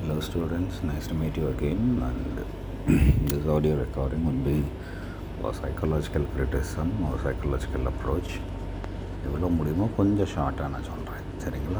Hello students, nice to meet you again and this audio recording will be a psychological criticism or psychological approach எவ்வளோ முடியுமோ கொஞ்சம் ஷார்ட்டாக நான் சொல்கிறேன் சரிங்களா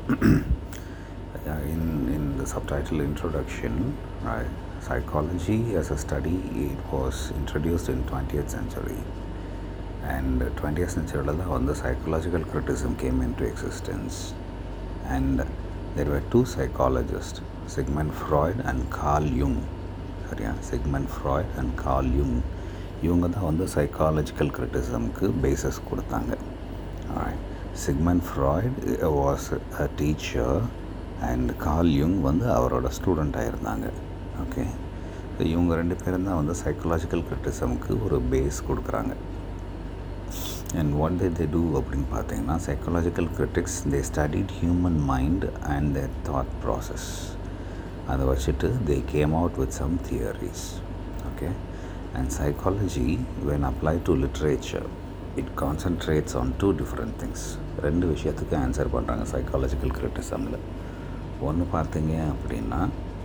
in in the subtitle introduction psychology as a study it was introduced in 20th century and 20th centuryல தான் வந்து psychological criticism came into existence and there were two psychologists Sigmund Freud and Carl Jung சரியா Sigmund Freud and Carl Jung இவங்க தான் வந்து psychological கிரிட்டிசம்க்கு bases கொடுத்தாங்க Sigmund Freud was a teacher and Carl யுங் வந்து அவரோட ஸ்டூடெண்ட்டாக இருந்தாங்க ஓகே இவங்க ரெண்டு பேரும் தான் வந்து சைக்காலஜிக்கல் கிரிட்டிசம்க்கு ஒரு பேஸ் கொடுக்குறாங்க and what they they do அப்படின்னு பார்த்தீங்கன்னா psychological critics they studied human mind and their thought process அதை வச்சுட்டு they came out with some theories okay and psychology when apply to literature it concentrates on two different things ரெண்டு விஷயத்துக்கு answer பண்ணுறாங்க psychological கிரிட்டிசமில் ஒன்று பார்த்தீங்க அப்படின்னா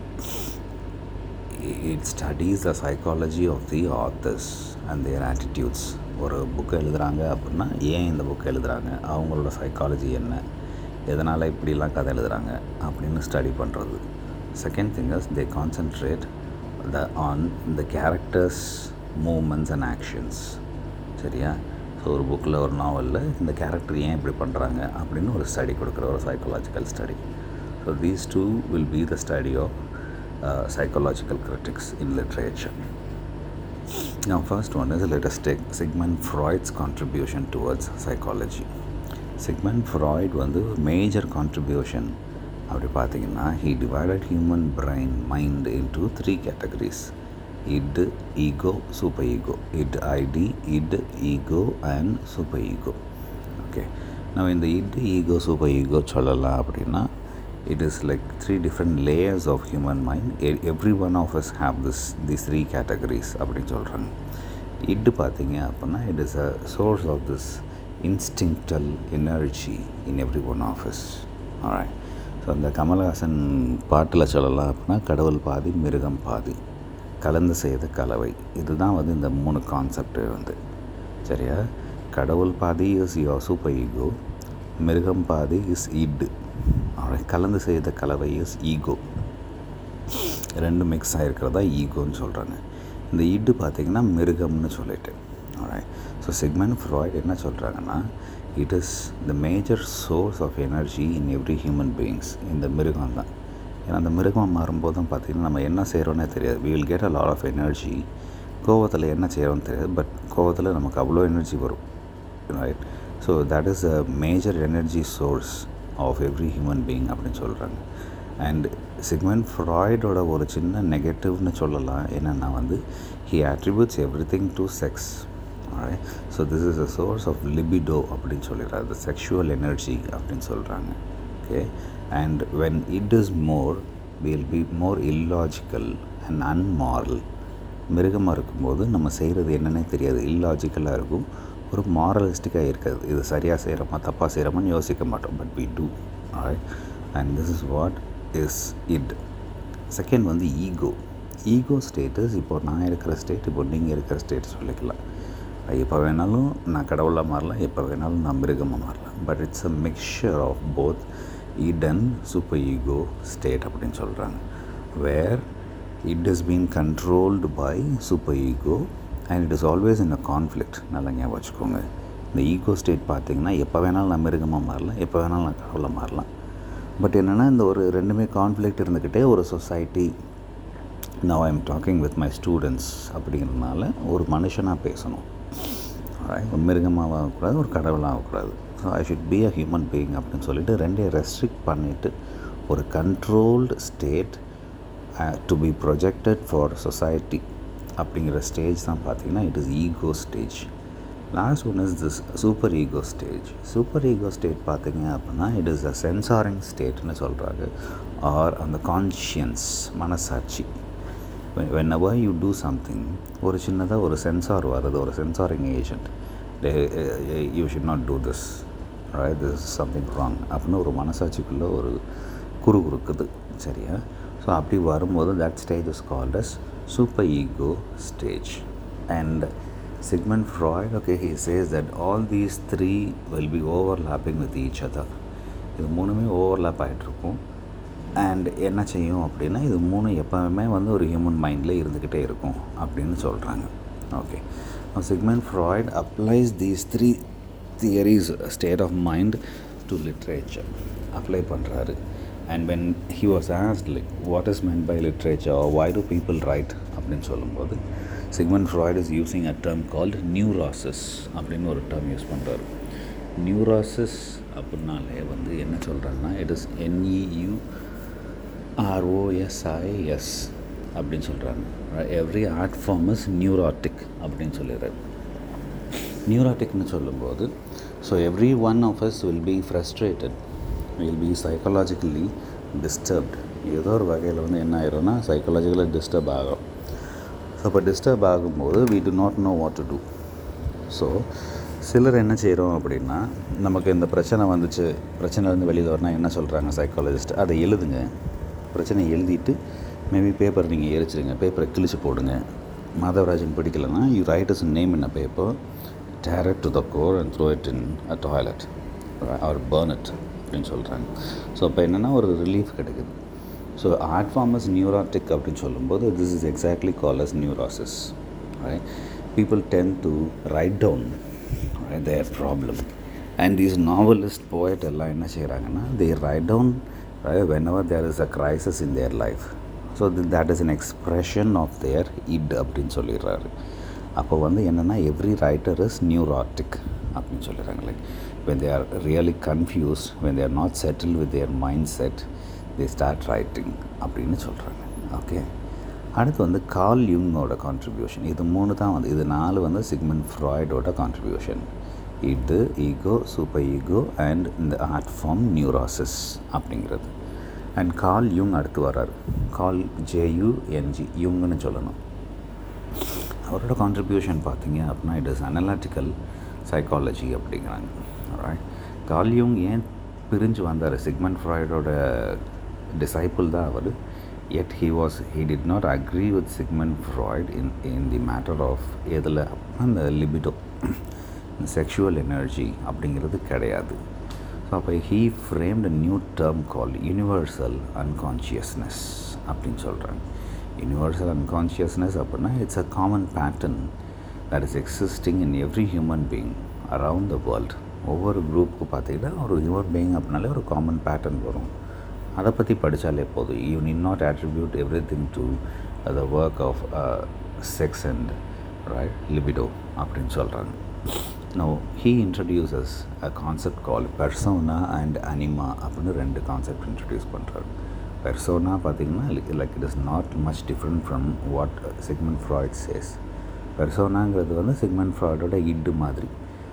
it studies the psychology of the authors and their attitudes ஒரு book எழுதுகிறாங்க அப்படின்னா ஏன் இந்த புக்கு எழுதுகிறாங்க அவங்களோட சைக்காலஜி என்ன எதனால் இப்படிலாம் கதை எழுதுகிறாங்க அப்படின்னு ஸ்டடி பண்ணுறது second thing is they concentrate the on the characters moments and actions சரியா ஸோ ஒரு புக்கில் ஒரு நாவலில் இந்த கேரக்டர் ஏன் இப்படி பண்ணுறாங்க அப்படின்னு ஒரு ஸ்டடி கொடுக்குற ஒரு psychological study so these two will be the study of psychological critics in literature Now, first one is let us take Sigmund Freud's contribution towards psychology. Sigmund Freud வந்து மேஜர் கான்ட்ரிபியூஷன் அப்படி பார்த்தீங்கன்னா he divided human brain mind into three categories it ego super ego it ID it ego and super ego okay நம்ம இந்த it ego super ego சொல்லலாம் அப்படின்னா it is like three different layers of human mind E- every one of us have this these three categories அப்படின்னு சொல்கிறாங்க it பார்த்தீங்க அப்படின்னா it is a source of this instinctual energy in every one of us alright so அந்த கமலஹாசன் பாட்டில் சொல்லலாம் அப்படின்னா கடவுள் பாதி மிருகம் பாதி கலந்து செய்த கலவை இதுதான் வந்து இந்த மூணு கான்செப்ட் வந்து சரியா கடவுள் பாதி இஸ் யோர் சூப்பர் ஈகோ மிருகம் பாதி இஸ் இட் கலந்து செய்த கலவை இஸ் ஈகோ ரெண்டு மிக்ஸ் ஆகிருக்கிறதா ஈகோன்னு சொல்கிறாங்க இந்த இட்டு பார்த்திங்கன்னா மிருகம்னு சொல்லிட்டு ஸோ சிக்மன் ஃப்ராய்ட் என்ன சொல்கிறாங்கன்னா it is the major source of energy in every human beings இந்த மிருகம் தான் ஏன்னா அந்த மிருகம் மாறும்போதும் பார்த்திங்கன்னா நம்ம என்ன செய்கிறோன்னே தெரியாது we will get a lot of energy கோவத்தில் என்ன செய்கிறோன்னு தெரியாது பட் கோவத்தில் நமக்கு அவ்வளோ எனர்ஜி வரும் right so that is a major energy source of every human being அப்படின்னு சொல்கிறாங்க அண்ட் சிக்மெண்ட் ஃப்ராய்டோட ஒரு சின்ன நெகட்டிவ்னு சொல்லலாம் என்னென்னா வந்து he attributes every thing to sex so this is a source of libido அப்படின்னு சொல்லிடுறாரு த செக்ஷுவல் எனர்ஜி அப்படின்னு சொல்கிறாங்க okay and when it is more will be more illogical and unmoral மிருகமாக இருக்கும்போது நம்ம செய்கிறது என்னன்னே தெரியாது இல்லாஜிக்கலாக இருக்கும் ஒரு மாரலிஸ்டிக்காக இருக்காது இது சரியாக செய்கிறோமா தப்பாக செய்கிறோமான்னு யோசிக்க மாட்டோம் but we do and this is what is it second வந்து ஈகோ ஈகோ ஸ்டேட்டஸ் இப்போ நான் இருக்கிற ஸ்டேட் இப்போ நீங்கள் இருக்கிற ஸ்டேட் சொல்லிக்கலாம் எப்போ வேணாலும் நான் கடவுளாக மாறலாம் எப்போ வேணாலும் நான் மிருகமாக மாறலாம் but it's a mixture of both it and super ego state அப்படின்னு சொல்கிறாங்க where it is been controlled by super ego and it is always in a conflict நல்லா ஞாபகம் வச்சுக்கோங்க இந்த ஈகோ ஸ்டேட் பார்த்திங்கன்னா எப்போ வேணாலும் நான் மிருகமாக மாறலாம் எப்போ வேணாலும் நான் கடவுளாக மாறலாம் பட் என்னென்னா இந்த ஒரு ரெண்டுமே கான்ஃப்ளிக்ட் இருந்துக்கிட்டே ஒரு society now I am talking with my students அப்படிங்கிறதுனால ஒரு மனுஷனாக பேசணும் ஒரு மிருகமாக ஆகக்கூடாது ஒரு கடவுளாக ஆகக்கூடாது so I should be a human being அப்படின்னு சொல்லிட்டு ரெண்டையும் ரெஸ்ட்ரிக்ட் பண்ணிவிட்டு ஒரு controlled state to be projected for society அப்படிங்கிற ஸ்டேஜ் தான் பார்த்தீங்கன்னா it is ego stage last one is this super ego stage super ego state பார்த்தீங்க அப்படின்னா இட் இஸ் அ சென்சாரிங் ஸ்டேட்னு சொல்கிறாங்க ஆர் அந்த கான்ஷியன்ஸ் மனசாட்சி when ever you do something ஒரு சின்னதாக ஒரு சென்சார் வருது ஒரு censoring agent you should not do this right this something wrong அப்படின்னு ஒரு மனசாட்சிக்குள்ளே ஒரு குறுகுறுக்குது சரியா ஸோ அப்படி வரும்போது that stage is called as super ego stage and Sigmund Freud, okay, he says that all these three will be overlapping with each other. இது மூணுமே ஓவர்லாப் ஆகிட்ருக்கும் அண்ட் என்ன செய்யும் அப்படின்னா இது மூணு எப்போவுமே வந்து ஒரு ஹியூமன் மைண்டில் இருந்துக்கிட்டே இருக்கும் அப்படின்னு சொல்கிறாங்க okay Sigmund Freud applies these three theories state of mind to literature apply பண்ணுறாரு and when he was asked like what is meant by literature why do people write அப்படின்னு சொல்லும்போது Sigmund Freud is using a term called neurosis அப்படின்னு ஒரு term use பண்ணுறாரு neurosis அப்படின்னாலே வந்து என்ன சொல்கிறாங்கன்னா இட் இஸ் என்இயூ ஆர்ஓஎஸ்ஐஎஸ் அப்படின்னு சொல்கிறாங்க every art form is neurotic அப்படின்னு சொல்லிடுறாரு நியூராட்டிக்னு சொல்லும்போது so every one of us will be frustrated will be psychologically disturbed ஏதோ ஒரு வகையில் வந்து என்ன ஆயிரும்னா சைக்காலஜிக்கலாக டிஸ்டர்ப் ஆகும் ஸோ அப்போ டிஸ்டர்ப் ஆகும்போது we do not know what to do so சிலர் என்ன செய்கிறோம் அப்படின்னா நமக்கு இந்த பிரச்சனை வந்துச்சு பிரச்சனைலேருந்து வெளியில் வரணும் என்ன சொல்கிறாங்க சைக்காலஜிஸ்ட் அதை எழுதுங்க பிரச்சனை எழுதிட்டு மேபி பேப்பர் நீங்கள் எரிச்சிடுங்க பேப்பரை கிழிச்சு போடுங்க மாதவராஜன் பிடிக்கலன்னா you write his name in a paper tear it to the core and throw it in a toilet or burn it அப்படின்னு சொல்கிறாங்க ஸோ அப்போ என்னென்னா ஒரு ரிலீஃப் கிடைக்குது so art form is neurotic அப்படின்னு சொல்லும்போது this is exactly call as neurosis right people tend to write down their problem and these novelist poet எல்லாம் என்ன செய்கிறாங்கன்னா they write down when ever there is a Crysis in their life so that is an expression of their it அப்படின்னு சொல்லிடுறாரு அப்போ வந்து என்னென்னா every writer is neurotic அப்படின்னு சொல்லிடுறாங்க like when they are really confused when they are not settle with their mind set they start writing அப்படின்னு சொல்கிறாங்க okay அடுத்து வந்து கால் யுங்கோட கான்ட்ரிபியூஷன் இது மூணு தான் வந்து இது நாலு வந்து சிக்மன் ஃப்ராய்டோட கான்ட்ரிபியூஷன் இது ஈகோ சூப்பர் ஈகோ அண்ட் இந்த ஆர்ட் ஃபார்ம் நியூராசிஸ் அப்படிங்கிறது அண்ட் கால் யுங் அடுத்து வர்றார் கால் ஜேயுஎன்ஜி யுங்னு சொல்லணும் அவரோட கான்ட்ரிபியூஷன் பார்த்தீங்க அப்படின்னா இட் இஸ் அனலாட்டிக்கல் சைக்காலஜி அப்படிங்கிறாங்க ரைட் கால் யுங் ஏன் பிரிஞ்சு வந்தார் சிக்மண்ட் ஃப்ராய்டோட டிசைபிள் தான் அவர் எட் he was he did not agree with Sigmund Freud in in the matter of எதில் அந்த லிபிடோ செக்ஷுவல் எனர்ஜி அப்படிங்கிறது கிடையாது ஸோ அப்போ he framed a new term call universal unconsciousness அப்படின்னு சொல்கிறாங்க யூனிவர்சல் அன்கான்ஷியஸ்னஸ் அப்படின்னா it's a common pattern that is existing in every human being around the world ஒவ்வொரு குரூப்புக்கு பார்த்தீங்கன்னா ஒரு ஹியூமன் பீயிங் அப்படின்னாலே ஒரு காமன் பேட்டர்ன் வரும் அதை பற்றி படித்தாலே போதும் you need not attribute every thing to the work of sex and right libido அப்படின்னு சொல்கிறாங்க no he introduces a concept called persona and anima அப்படின்னு ரெண்டு கான்செப்ட் இன்ட்ரடியூஸ் பண்ணுறாரு பெர்சோனா பார்த்திங்கன்னா like it is not much different from what Sigmund Freud says பெர்சோனாங்கிறது வந்து Sigmund ஃப்ராய்டோட id மாதிரி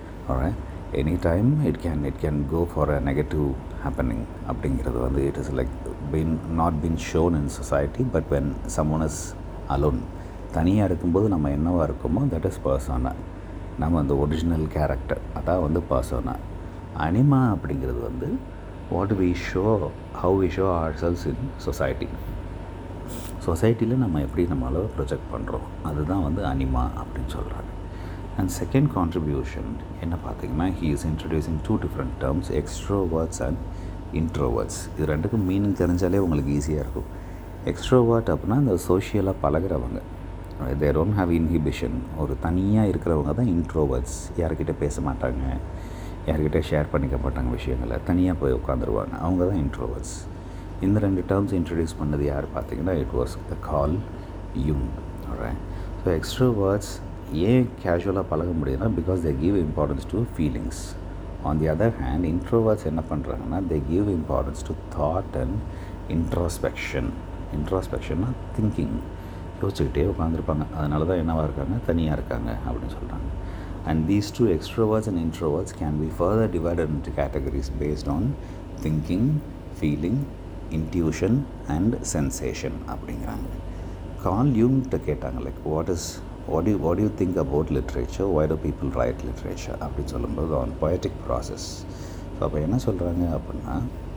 any time it can it can go for a negative happening அப்படிங்கிறது வந்து it is like been not been shown in society but when someone is alone தனியாக இருக்கும்போது நம்ம என்னவாக இருக்கோமோ தட் இஸ் பர்சோனா நம்ம அந்த ஒரிஜினல் கேரக்டர் அதான் வந்து பர்சோனா அனிமா அப்படிங்கிறது வந்து what we show how we show our selves in society சொசைட்டியில் நம்ம எப்படி நம்மளால் ப்ரொஜெக்ட் பண்ணுறோம் அதுதான் வந்து அனிமா அப்படின்னு சொல்கிறாங்க அண்ட் செகண்ட் கான்ட்ரிபியூஷன் என்ன பார்த்தீங்கன்னா he is introducing two different terms extroverts and introverts இது ரெண்டுக்கும் மீனிங் தெரிஞ்சாலே உங்களுக்கு ஈஸியாக இருக்கும் எக்ஸ்ட்ரோவர்ட் அப்படின்னா இந்த சோஷியலாக பழகிறவங்க தேர் டோன்ட் ஹாவ் இன்ஹிபிஷன் ஒரு தனியாக இருக்கிறவங்க தான் இன்ட்ரோவர்ட்ஸ் யார்கிட்ட பேச மாட்டாங்க யார்கிட்ட ஷேர் பண்ணிக்க மாட்டாங்க விஷயங்களை தனியாக போய் உட்காந்துருவாங்க அவங்க தான் இன்ட்ரோவர்ட்ஸ் இந்த ரெண்டு டேர்ம்ஸ் இன்ட்ரடியூஸ் பண்ணது யார் பார்த்தீங்கன்னா இட் வாஸ் த கால் யூங் ஸோ எக்ஸ்ட்ரோவர்ட்ஸ் ஏன் கேஷுவலாக பழக முடியுதுன்னா because they give importance to feelings on the other hand introverts என்ன பண்ணுறாங்கன்னா they give importance to thought and introspection இன்ட்ராஸ்பெக்ஷன்னா திங்கிங் யோசிச்சுக்கிட்டே உட்காந்துருப்பாங்க அதனால தான் என்னவாக இருக்காங்க தனியாக இருக்காங்க அப்படின்னு சொல்கிறாங்க and these two extroverts and introverts can be further divided into categories based on thinking feeling intuition and sensation அப்படிங்கிறாங்க கால் யூங்கிட்ட கேட்டாங்க like what is what you what you think about literature why do people write literature அப்படின்னு சொல்லும்போது on poetic process so அப்போ என்ன சொல்கிறாங்க அப்படின்னா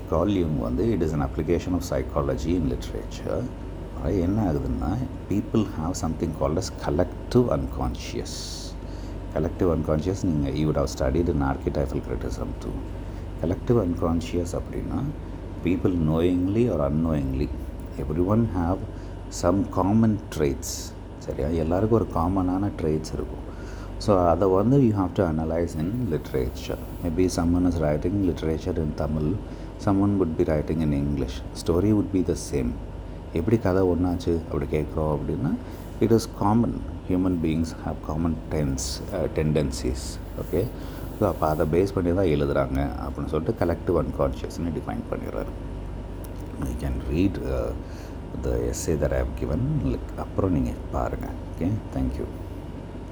Carl யூங் வந்து it is an application of psychology in literature என்ன ஆகுதுன்னா people have something called as collective unconscious collective unconscious நீங்கள் you would have studied in archetypal criticism too collective unconscious அப்படின்னா people knowingly or unknowingly everyone have some common traits சரியா எல்லாருக்கும் ஒரு காமனான traits இருக்கும் so அதை வந்து you have to analyse in literature maybe someone is writing literature in Tamil someone would be writing in English story would be the same எப்படி கதை ஒன்றாச்சு அப்படி கேட்குறோம் அப்படின்னா it is common human beings have common tens tendencies okay so அப்போ அதை base பண்ணி தான் எழுதுகிறாங்க அப்படின்னு சொல்லிட்டு கலெக்டிவ் அன்கான்ஷியஸ்னு டிஃபைன் பண்ணிடுறாரு you can read the essay that I have given அப்புறம் நீங்கள் பாருங்கள் ஓகே தேங்க்யூ